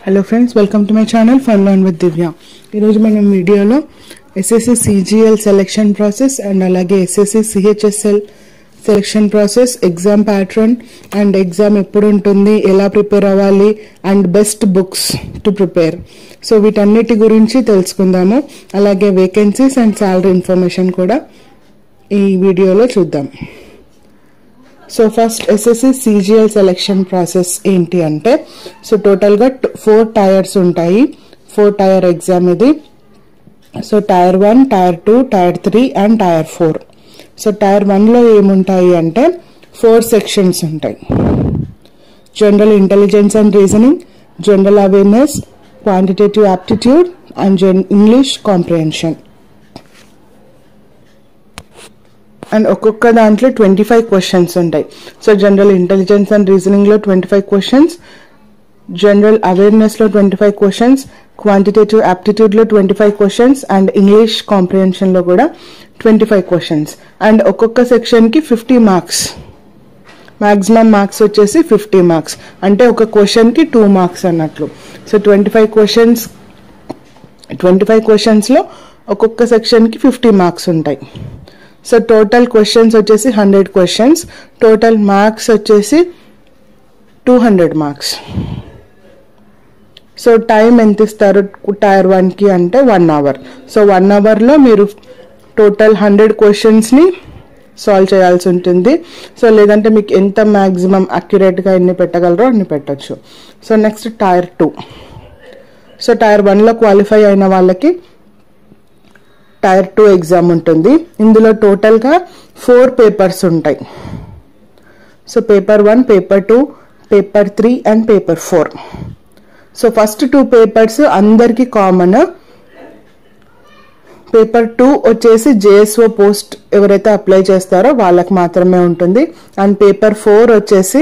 hello friends welcome to my channel fun learn with Divya ఈరోజు మనం వీడియోలో SSC CGL selection process and అలాగే SSC CHSL selection process exam pattern and exam ఎప్పుడు ఉంటుంది ఎలా prepare అవ్వాలి and best books to prepare so వీటన్నిటి గురించి తెలుసుకుందాము అలాగే వేకెన్సీస్ అండ్ శాలరీ ఇన్ఫర్మేషన్ కూడా ఈ వీడియోలో చూద్దాం so first SSC CGL selection process ఏంటి అంటే సో టోటల్గా ఫోర్ టైర్స్ ఉంటాయి ఫోర్ టైర్ ఎగ్జామ్ ఇది so tier one tier two tier three and tier four so tier వన్లో ఏముంటాయి అంటే ఫోర్ సెక్షన్స్ ఉంటాయి general intelligence and reasoning general awareness quantitative aptitude and English comprehension and ఒక్కొక్క దాంట్లో twenty five questions ఉంటాయి so general intelligence and reasoning లో twenty five questions general awareness లో twenty five questions quantitative aptitude లో twenty five questions and English comprehension లో కూడా twenty five questions and ఒక్కొక్క section కి ఫిఫ్టీ మార్క్స్ మాక్సిమం మార్క్స్ వచ్చేసి fifty marks అంటే ఒక క్వశ్చన్ కి టూ మార్క్స్ అన్నట్లు so twenty five questions twenty five questions లో ఒక్కొక్క సెక్షన్ కి ఫిఫ్టీ మార్క్స్ ఉంటాయి సో టోటల్ క్వశ్చన్స్ వచ్చేసి హండ్రెడ్ క్వశ్చన్స్ టోటల్ మార్క్స్ వచ్చేసి two hundred marks so time ఎంత ఇస్తారు టైర్ వన్కి అంటే వన్ అవర్ సో వన్ అవర్లో మీరు టోటల్ హండ్రెడ్ క్వశ్చన్స్ని సాల్వ్ చేయాల్సి ఉంటుంది సో లేదంటే మీకు ఎంత మ్యాక్సిమం అక్యురేట్గా ఎన్ని పెట్టగలరో అన్ని పెట్టచ్చు so next tier two so tier వన్లో క్వాలిఫై అయిన వాళ్ళకి టైర్ టూ ఎగ్జామ్ ఉంటుంది ఇందులో టోటల్గా ఫోర్ పేపర్స్ ఉంటాయి so paper one paper two paper three and paper four so first two papers అందరికీ కామన్ పేపర్ టూ వచ్చేసి జేఎస్ఓ పోస్ట్ ఎవరైతే అప్లై చేస్తారో వాళ్ళకి మాత్రమే ఉంటుంది అండ్ పేపర్ ఫోర్ వచ్చేసి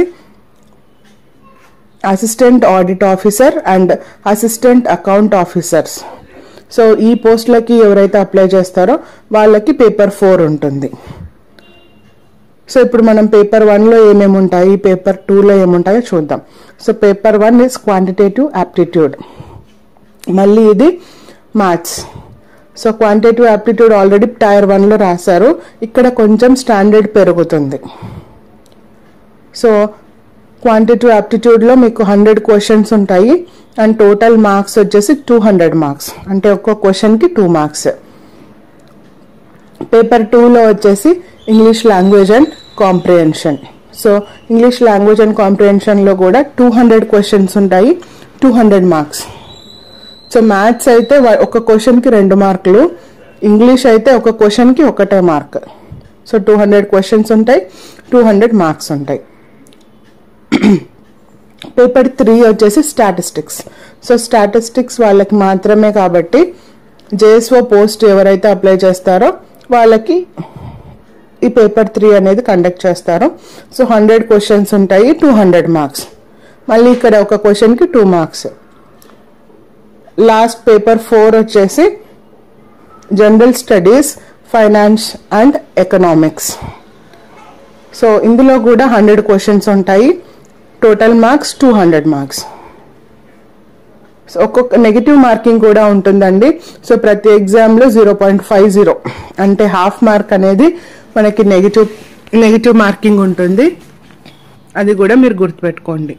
assistant audit officer and assistant account officers so ఈ పోస్టులకి ఎవరైతే అప్లై చేస్తారో వాళ్ళకి పేపర్ ఫోర్ ఉంటుంది సో ఇప్పుడు మనం పేపర్ వన్లో ఏమేమి ఉంటాయి పేపర్ టూలో ఏముంటాయో చూద్దాం so paper one is quantitative aptitude మళ్ళీ ఇది maths so quantitative aptitude already tier వన్లో రాశారు ఇక్కడ కొంచెం స్టాండర్డ్ పెరుగుతుంది సో క్వాంటిటివ్ యాప్టిట్యూడ్లో మీకు హండ్రెడ్ క్వశ్చన్స్ ఉంటాయి అండ్ టోటల్ మార్క్స్ వచ్చేసి టూ హండ్రెడ్ మార్క్స్ అంటే ఒక్కో క్వశ్చన్కి టూ మార్క్స్ పేపర్ టూలో వచ్చేసి English language and comprehension so English language and కాంప్రిహెన్షన్లో కూడా టూ హండ్రెడ్ క్వశ్చన్స్ ఉంటాయి two hundred marks so maths అయితే ఒక క్వశ్చన్కి రెండు మార్కులు ఇంగ్లీష్ అయితే ఒక క్వశ్చన్కి ఒకటే mark so two hundred questions ఉంటాయి టూ హండ్రెడ్ మార్క్స్ ఉంటాయి పేపర్ త్రీ వచ్చేసి స్టాటిస్టిక్స్ సో స్టాటిస్టిక్స్ వాళ్ళకి మాత్రమే కాబట్టి జేఎస్ఓ పోస్ట్ ఎవరైతే అప్లై చేస్తారో వాళ్ళకి ఈ పేపర్ త్రీ అనేది కండక్ట్ చేస్తారు సో హండ్రెడ్ క్వశ్చన్స్ ఉంటాయి టూ హండ్రెడ్ మార్క్స్ మళ్ళీ ఇక్కడ ఒక క్వశ్చన్కి two marks last paper four వచ్చేసి general studies finance and economics so ఇందులో కూడా హండ్రెడ్ క్వశ్చన్స్ ఉంటాయి total marks two hundred marks so ఒక్కొక్క నెగిటివ్ మార్కింగ్ కూడా ఉంటుందండి సో ప్రతి ఎగ్జామ్లో జీరో పాయింట్ ఫైవ్ జీరో అంటే హాఫ్ మార్క్ అనేది మనకి నెగిటివ్ నెగిటివ్ మార్కింగ్ ఉంటుంది అది కూడా మీరు గుర్తుపెట్టుకోండి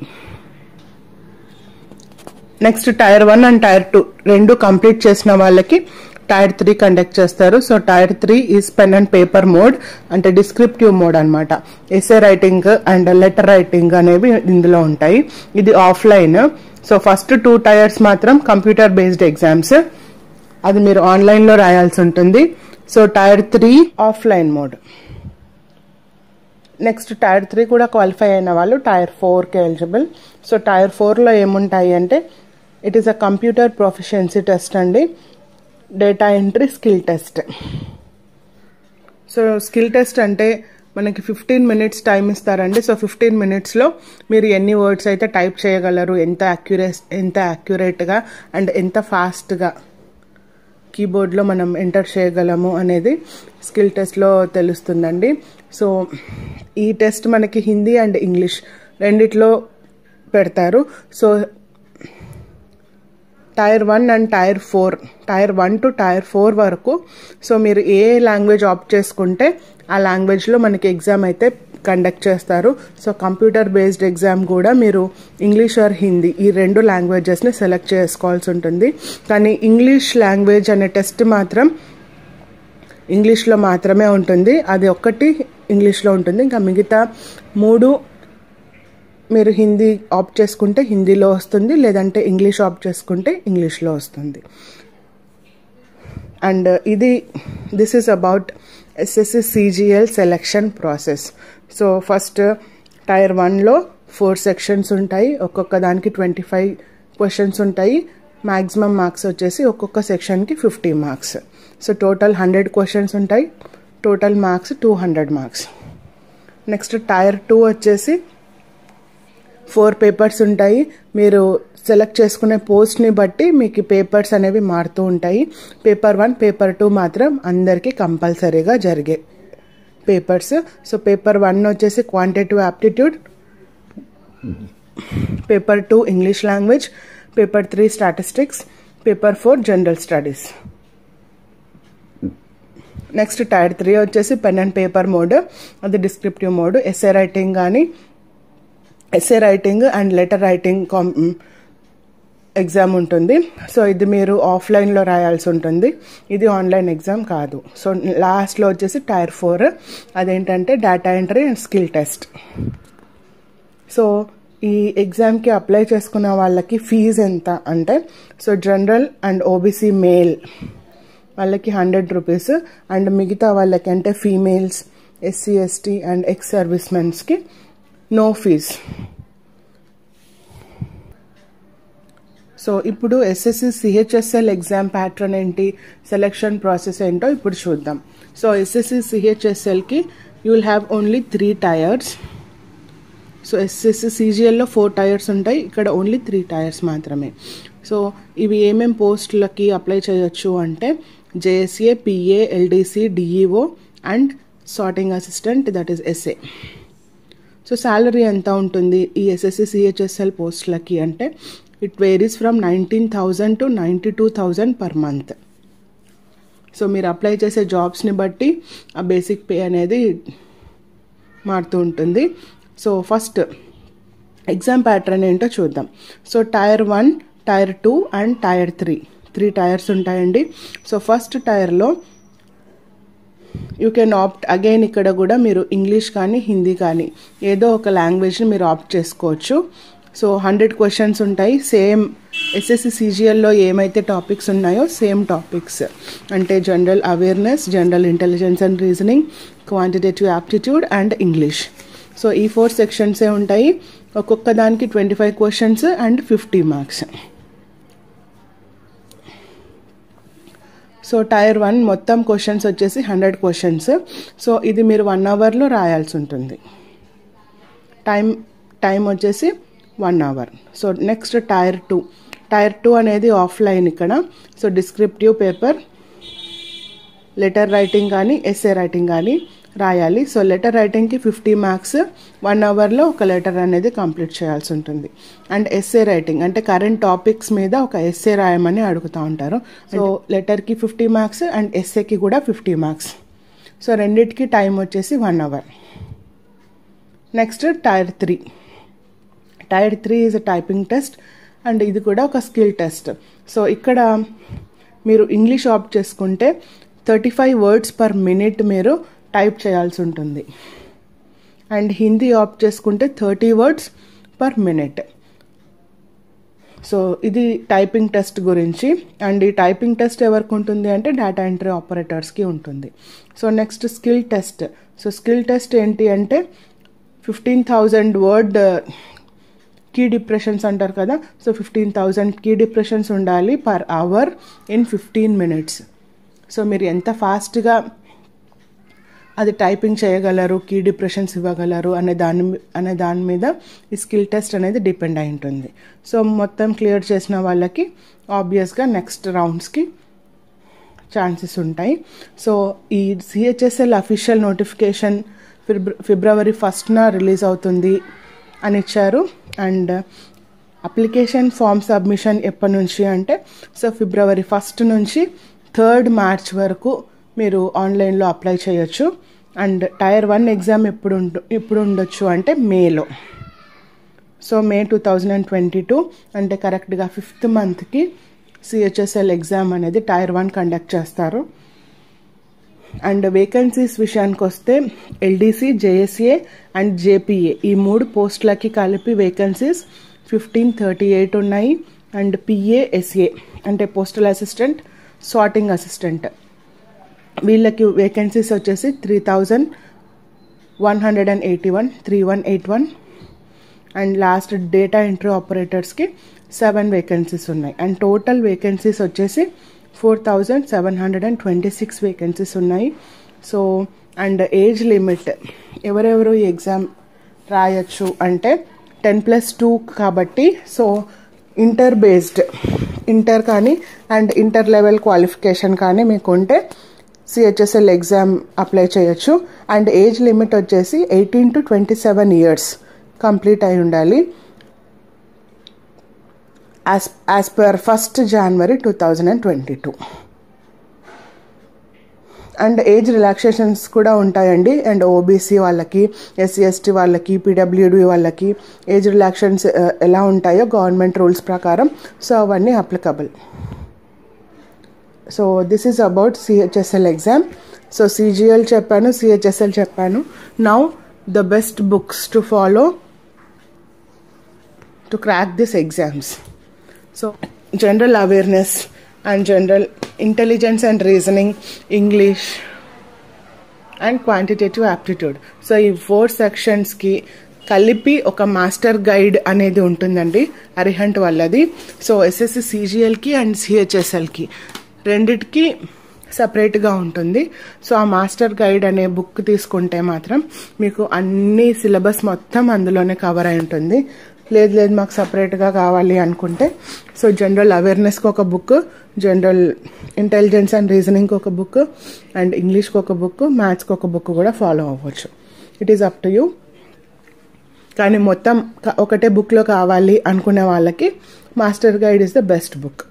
next tier one and tier two రెండు కంప్లీట్ చేసిన వాళ్ళకి టైర్ త్రీ కండక్ట్ చేస్తారు so tier three is pen and paper mode అంటే డిస్క్రిప్టివ్ మోడ్ అనమాట essay writing and letter writing అనేవి ఇందులో ఉంటాయి ఇది offline so first two tiers మాత్రం కంప్యూటర్ బేస్డ్ ఎగ్జామ్స్ అది మీరు ఆన్లైన్లో రాయాల్సి ఉంటుంది so tier three offline mode next tier three కూడా క్వాలిఫై అయిన వాళ్ళు టైర్ ఫోర్కి ఎలిజిబుల్ సో టైర్ ఫోర్లో ఏముంటాయి అంటే it is a computer proficiency test అండి data entry skill test so skill test అంటే మనకి ఫిఫ్టీన్ మినిట్స్ టైం ఇస్తారండి సో ఫిఫ్టీన్ మినిట్స్లో మీరు ఎన్ని వర్డ్స్ అయితే టైప్ చేయగలరు ఎంత అక్యురేస్ ఎంత అక్యురేట్గా అండ్ ఎంత ఫాస్ట్గా కీబోర్డ్లో మనం ఎంటర్ చేయగలము అనేది స్కిల్ టెస్ట్లో తెలుస్తుందండి సో ఈ టెస్ట్ మనకి హిందీ అండ్ ఇంగ్లీష్ రెండిట్లో పెడతారు so tier one and tier four tier one to tier four వరకు సో మీరు ఏ లాంగ్వేజ్ ఆప్ట్ చేసుకుంటే ఆ లాంగ్వేజ్లో మనకి ఎగ్జామ్ అయితే కండక్ట్ చేస్తారు సో కంప్యూటర్ బేస్డ్ ఎగ్జామ్ కూడా మీరు ఇంగ్లీష్ ఆర్ హిందీ ఈ రెండు లాంగ్వేజెస్ని సెలెక్ట్ చేసుకోవాల్సి ఉంటుంది కానీ ఇంగ్లీష్ లాంగ్వేజ్ అనే టెస్ట్ మాత్రం ఇంగ్లీష్లో మాత్రమే ఉంటుంది అది ఒక్కటి ఇంగ్లీష్లో ఉంటుంది ఇంకా మిగతా మూడు మీరు హిందీ ఆప్ట్ చేసుకుంటే హిందీలో వస్తుంది లేదంటే ఇంగ్లీష్ ఆప్ట్ చేసుకుంటే ఇంగ్లీష్లో వస్తుంది అండ్ ఇది this is about SSC CGL selection process so first tier వన్లో ఫోర్ సెక్షన్స్ ఉంటాయి ఒక్కొక్క దానికి ట్వంటీ ఫైవ్ క్వశ్చన్స్ ఉంటాయి మ్యాక్సిమం మార్క్స్ వచ్చేసి ఒక్కొక్క సెక్షన్కి fifty marks so total hundred questions ఉంటాయి total marks two hundred marks next tier two వచ్చేసి ఫోర్ పేపర్స్ ఉంటాయి మీరు సెలెక్ట్ చేసుకునే పోస్ట్ని బట్టి మీకు పేపర్స్ అనేవి మారుతూ ఉంటాయి పేపర్ వన్ పేపర్ టూ మాత్రం అందరికీ కంపల్సరీగా జరిగే పేపర్స్ సో పేపర్ వన్ వచ్చేసి quantitative aptitude paper two English language paper three statistics paper four general studies next tier three వచ్చేసి పెన్ అండ్ పేపర్ మోడ్ అది డిస్క్రిప్టివ్ మోడ్ ఎస్ఏ రైటింగ్ కానీ essay writing and letter writing కాం exam ఉంటుంది so ఇది మీరు ఆఫ్లైన్లో రాయాల్సి ఉంటుంది ఇది ఆన్లైన్ ఎగ్జామ్ కాదు సో లాస్ట్లో వచ్చేసి టైర్ ఫోర్ అదేంటంటే data entry and skill test so ఈ ఎగ్జామ్కి అప్లై చేసుకున్న వాళ్ళకి ఫీజు ఎంత అంటే so general and OBC male వాళ్ళకి హండ్రెడ్ రూపీస్ అండ్ మిగతా వాళ్ళకి అంటే females SC ST and ex service మెన్స్కి నో ఫీజ్ సో ఇప్పుడు ఎస్ఎస్సి సిహెచ్ఎస్ఎల్ ఎగ్జామ్ ప్యాటర్న్ ఏంటి సెలెక్షన్ ప్రాసెస్ ఏంటో ఇప్పుడు చూద్దాం సో ఎస్ఎస్సి సిహెచ్ఎస్ఎల్కి you will have only three tiers so SSC సీజీఎల్లో ఫోర్ టైర్స్ ఉంటాయి ఇక్కడ ఓన్లీ త్రీ టైర్స్ మాత్రమే సో ఇవి ఏమేం పోస్టులకి అప్లై చేయొచ్చు అంటే JSA PA LDC DEO and sorting assistant that is SA so salary ఎంత ఉంటుంది ఈ ఎస్ఎస్సి సిహెచ్ఎస్ఎల్ పోస్టులకి అంటే it varies from nineteen thousand to ninety two thousand per month so మీరు అప్లై చేసే జాబ్స్ని బట్టి ఆ బేసిక్ పే అనేది మారుతూ ఉంటుంది సో ఫస్ట్ ఎగ్జామ్ ప్యాటర్న్ ఏంటో చూద్దాం so tier one tier two and tier three three tiers ఉంటాయండి సో ఫస్ట్ టైర్లో యూ కెన్ ఆప్ట్ అగైన్ ఇక్కడ కూడా మీరు ఇంగ్లీష్ కానీ హిందీ కానీ ఏదో ఒక లాంగ్వేజ్ని మీరు ఆప్ట్ చేసుకోవచ్చు సో హండ్రెడ్ క్వశ్చన్స్ ఉంటాయి సేమ్ ఎస్ఎస్సి సీజీఎల్లో ఏమైతే టాపిక్స్ ఉన్నాయో సేమ్ టాపిక్స్ అంటే general awareness general intelligence and reasoning quantitative aptitude and English so ఈ ఫోర్ సెక్షన్సే ఉంటాయి ఒక్కొక్క దానికి twenty five questions and fifty marks so tier one మొత్తం క్వశ్చన్స్ వచ్చేసి హండ్రెడ్ క్వశ్చన్స్ సో ఇది మీరు వన్ అవర్లో రాయాల్సి ఉంటుంది టైం టైం వచ్చేసి one hour so next tier two tier two అనేది ఆఫ్లైన్ ఇక్కడ so descriptive paper letter writing కానీ ఎస్ఏ రైటింగ్ కానీ రాయాలి సో లెటర్ రైటింగ్కి ఫిఫ్టీ మార్క్స్ వన్ అవర్లో ఒక లెటర్ అనేది కంప్లీట్ చేయాల్సి ఉంటుంది అండ్ ఎస్ఏ రైటింగ్ అంటే కరెంట్ టాపిక్స్ మీద ఒక ఎస్ఏ రాయమని అడుగుతూ ఉంటారు సో లెటర్కి ఫిఫ్టీ మార్క్స్ అండ్ ఎస్ఏకి కూడా ఫిఫ్టీ మార్క్స్ సో రెండిటికి టైం వచ్చేసి one hour next tier three tier three is a typing test and ఇది కూడా ఒక స్కిల్ టెస్ట్ సో ఇక్కడ మీరు ఇంగ్లీష్ ఆప్ట్ చేసుకుంటే thirty five words per minute మీరు టైప్ చేయాల్సి ఉంటుంది అండ్ హిందీ ఆప్ట్ చేసుకుంటే thirty words per minute so ఇది టైపింగ్ టెస్ట్ గురించి అండ్ ఈ టైపింగ్ టెస్ట్ ఎవరికి ఉంటుంది అంటే డేటా ఎంట్రీ ఆపరేటర్స్కి ఉంటుంది so next skill test so skill test ఏంటి అంటే fifteen thousand word key depressions అంటారు కదా so fifteen thousand key depressions ఉండాలి per hour in fifteen minutes so మీరు ఎంత ఫాస్ట్గా అది టైపింగ్ చేయగలరు కీ డిప్రెషన్స్ ఇవ్వగలరు అనే దాని అనే దాని మీద ఈ స్కిల్ టెస్ట్ అనేది డిపెండ్ అయి ఉంటుంది సో మొత్తం క్లియర్ చేసిన వాళ్ళకి ఆబ్వియస్గా నెక్స్ట్ రౌండ్స్కి ఛాన్సెస్ ఉంటాయి సో ఈ సిహెచ్ఎస్ఎల్ అఫీషియల్ నోటిఫికేషన్ ఫిబ్ర ఫిబ్రవరి ఫస్ట్న రిలీజ్ అవుతుంది అని ఇచ్చారు అండ్ అప్లికేషన్ ఫామ్ సబ్మిషన్ ఎప్పటి నుంచి అంటే సో ఫిబ్రవరి ఫస్ట్ నుంచి థర్డ్ మార్చ్ వరకు మీరు ఆన్లైన్లో అప్లై చేయొచ్చు అండ్ టైర్ వన్ ఎగ్జామ్ ఎప్పుడు ఉండు ఇప్పుడు ఉండొచ్చు అంటే మేలో so May two thousand and twenty two అంటే కరెక్ట్గా ఫిఫ్త్ మంత్కి సిహెచ్ఎస్ఎల్ ఎగ్జామ్ అనేది టైర్ వన్ కండక్ట్ చేస్తారు అండ్ వేకెన్సీస్ విషయానికి వస్తే ఎల్డీసీ జేఎస్ఏ అండ్ జేపీఏ ఈ మూడు పోస్టులకి కలిపి వేకెన్సీస్ ఫిఫ్టీన్ థర్టీ ఎయిట్ ఉన్నాయి అండ్ పిఏఎస్ఏ అంటే పోస్టల్ అసిస్టెంట్ సార్టింగ్ అసిస్టెంట్ వీళ్ళకి వేకెన్సీస్ వచ్చేసి three thousand one hundred and eighty one three one eight one and last data entry ఆపరేటర్స్కి సెవెన్ వేకెన్సీస్ ఉన్నాయి అండ్ టోటల్ వేకెన్సీస్ వచ్చేసి four thousand seven hundred and twenty six vacancies ఉన్నాయి so and age limit ఎవరెవరు ఈ exam రాయొచ్చు అంటే ten plus two కాబట్టి so inter based inter కానీ అండ్ ఇంటర్ లెవెల్ క్వాలిఫికేషన్ కానీ మీకు ఉంటే సిహెచ్ఎస్ఎల్ ఎగ్జామ్ అప్లై చేయొచ్చు అండ్ ఏజ్ లిమిట్ వచ్చేసి eighteen to twenty seven years complete అయి ఉండాలి as as per first January two thousand and twenty two and age relaxations కూడా ఉంటాయండి అండ్ ఓబీసీ వాళ్ళకి ఎస్సీ ఎస్టీ వాళ్ళకి పీడబ్ల్యూడి వాళ్ళకి ఏజ్ రిలాక్షన్స్ ఎలా ఉంటాయో గవర్నమెంట్ రూల్స్ ప్రకారం సో అవన్నీ applicable so this is about CHSL exam so CGL చెప్పాను సిహెచ్ఎస్ఎల్ చెప్పాను now the best books to follow to crack this exams so general awareness and general intelligence and reasoning English and quantitative aptitude so ఈ four సెక్షన్స్కి కలిపి ఒక master guide అనేది ఉంటుందండి అరిహంట్ వాళ్ళది so SSC సిజిఎల్కి అండ్ సిహెచ్ఎస్ఎల్కి రెండిటికి సపరేట్గా ఉంటుంది సో ఆ మాస్టర్ గైడ్ అనే బుక్ తీసుకుంటే మాత్రం మీకు అన్ని సిలబస్ మొత్తం అందులోనే కవర్ అయి ఉంటుంది లేదు లేదు మాకు సపరేట్గా కావాలి అనుకుంటే సో జనరల్ అవేర్నెస్కి ఒక బుక్ జనరల్ ఇంటెలిజెన్స్ అండ్ రీజనింగ్కి ఒక బుక్ అండ్ ఇంగ్లీష్కి ఒక బుక్ మ్యాథ్స్కి ఒక బుక్ కూడా ఫాలో అవ్వచ్చు it is up to you కానీ మొత్తం ఒకటే బుక్లో కావాలి అనుకునే వాళ్ళకి master guide is the best book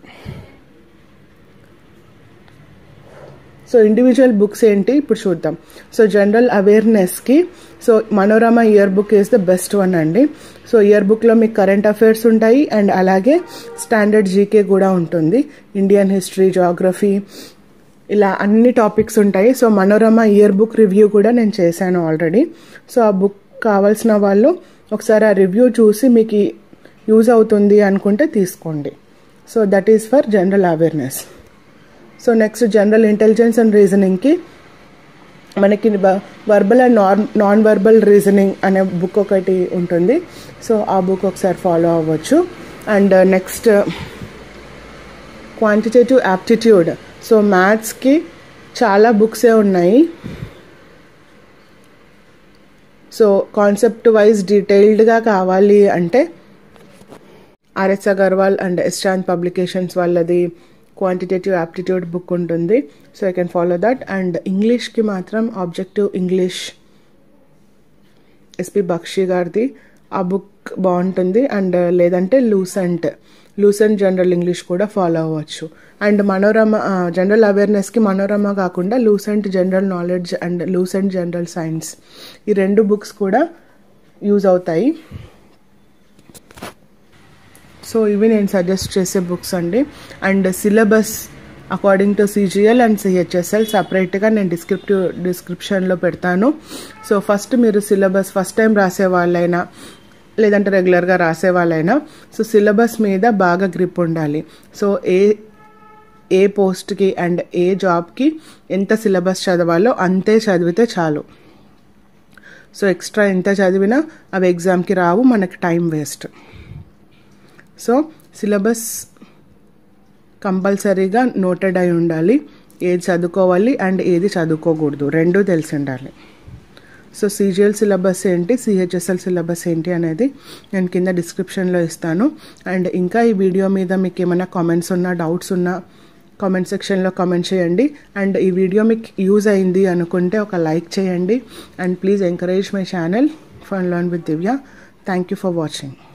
so individual books ఏంటి ఇప్పుడు చూద్దాం సో జనరల్ అవేర్నెస్కి so Manorama year book is the best one అండి సో ఇయర్ బుక్లో మీకు కరెంట్ అఫైర్స్ ఉంటాయి అండ్ అలాగే స్టాండర్డ్ జీకే కూడా ఉంటుంది ఇండియన్ హిస్టరీ జాగ్రఫీ ఇలా అన్ని టాపిక్స్ ఉంటాయి so Manorama year book review కూడా నేను చేశాను ఆల్రెడీ సో ఆ బుక్ కావాల్సిన వాళ్ళు ఒకసారి ఆ రివ్యూ చూసి మీకు యూజ్ అవుతుంది అనుకుంటే తీసుకోండి so that is for general awareness so next general intelligence and రీజనింగ్కి మనకి verbal and non non verbal reasoning అనే బుక్ ఒకటి ఉంటుంది సో ఆ బుక్ ఒకసారి ఫాలో అవ్వచ్చు and next quantitative aptitude so మ్యాథ్స్కి చాలా బుక్సే ఉన్నాయి సో కాన్సెప్ట్ వైజ్ డీటెయిల్డ్గా కావాలి అంటే ఆర్ఎస్ అగర్వాల్ అండ్ ఎస్టాన్ పబ్లికేషన్స్ వాళ్ళది క్వాంటిటేటివ్ యాప్టిట్యూడ్ బుక్ ఉంటుంది so I can follow that and ఇంగ్లీష్కి మాత్రం ఆబ్జెక్టివ్ ఇంగ్లీష్ ఎస్పి బక్షి గారిది ఆ బుక్ బాగుంటుంది అండ్ లేదంటే లూసెంట్ లూసెంట్ జనరల్ ఇంగ్లీష్ కూడా ఫాలో అవ్వచ్చు అండ్ మనోరమ జనరల్ అవేర్నెస్కి మనోరమ కాకుండా Lucent general knowledge and Lucent general science ఈ రెండు బుక్స్ కూడా యూజ్ అవుతాయి సో ఇవి నేను సజెస్ట్ చేసే బుక్స్ అండి and syllabus according to CGL and CHSL సపరేట్గా నేను డిస్క్రిప్టివ్ డిస్క్రిప్షన్లో పెడతాను సో ఫస్ట్ మీరు సిలబస్ ఫస్ట్ టైం రాసే వాళ్ళైనా లేదంటే రెగ్యులర్గా రాసే వాళ్ళైనా సో సిలబస్ మీద బాగా గ్రిప్ ఉండాలి సో ఏ ఏ పోస్ట్కి అండ్ ఏ జాబ్కి ఎంత సిలబస్ చదవాలో అంతే చదివితే చాలు సో ఎక్స్ట్రా ఎంత చదివినా అవి ఎగ్జామ్కి రావు మనకి టైం వేస్ట్ సో సిలబస్ కంపల్సరీగా నోటెడ్ అయి ఉండాలి ఏది చదువుకోవాలి అండ్ ఏది చదువుకోకూడదు రెండూ తెలిసి ఉండాలి సో సీజిఎల్ సిలబస్ ఏంటి సిహెచ్ఎస్ఎల్ సిలబస్ ఏంటి అనేది నేను కింద డిస్క్రిప్షన్లో ఇస్తాను అండ్ ఇంకా ఈ వీడియో మీద మీకు ఏమైనా కామెంట్స్ ఉన్నా డౌట్స్ ఉన్నా కామెంట్ సెక్షన్లో కామెంట్ చేయండి అండ్ ఈ వీడియో మీకు యూజ్ అయింది అనుకుంటే ఒక లైక్ చేయండి and please encourage my channel fun learn with Divya thank you for watching